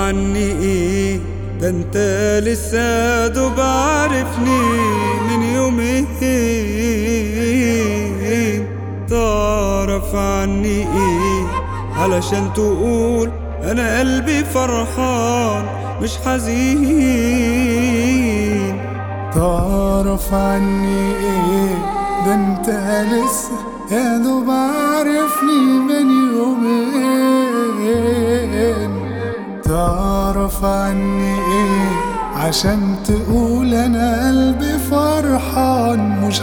عني ايه ده انت لسه دوب عارفني من يومين تعرف عني ايه علشان تقول انا قلبي فرحان مش حزين تعرف عني ايه ده انت لسه يا دوب عارفني من يومين تعرف عني ايه عشان تقول انا قلبي فرحان مش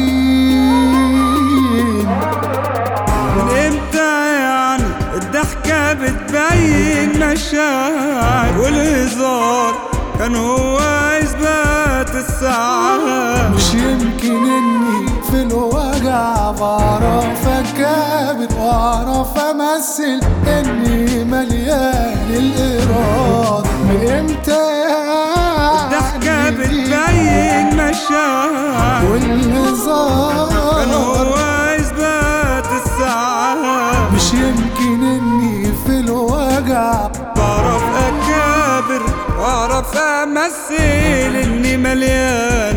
حزين من امتى يعني الضحكة بتبين مشاعر والهزار كان هو اثبات السعادة مش يمكن اني في الوجع بعرف اكابر واعرف امثل اني مليان الاراده من امتى الضحكة يعني بتبين مشاعر والهزار كان هو اثبات السعادة مش يمكن اني في الوجع بعرف اكابر واعرف امثل اني مليان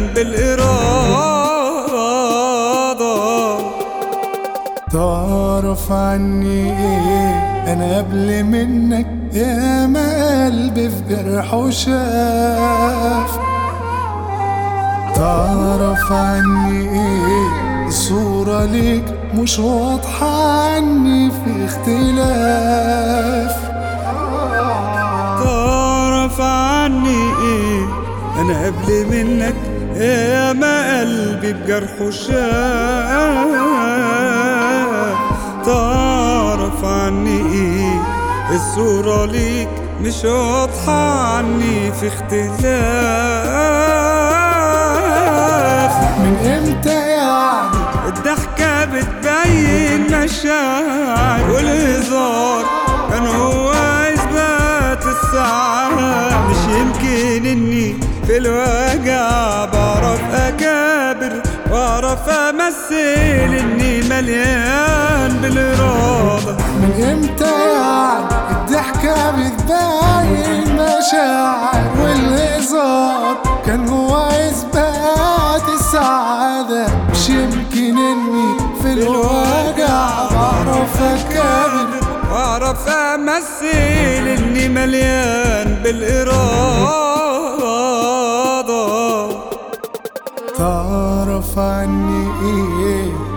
بالاراده تعرف عني ايه انا قبل منك يا ما قلبي في جرح وشاف تعرف عني ايه الصورة ليك مش واضحة عني في اختلاف تعرف عني ايه انا قبل منك يا ما قلبي بجرحه شاف تعرف عني ايه الصورة ليك مش واضحة عني في اختلاف من امتى يعني الضحكة بتبين مشاعر والهزار كان هو إثبات السعادة مش يمكن إني في الوجع بعرف أكابر وأعرف أمثل إني مليان بالإرادة من امتى يعني الضحكة بتبين مشاعر والهزار كان هو اثبات السعادة مش يمكن اني في الوجع بعرف اكابر وأعرف أمثل إني مليان بالإرادة تعرف عني ايه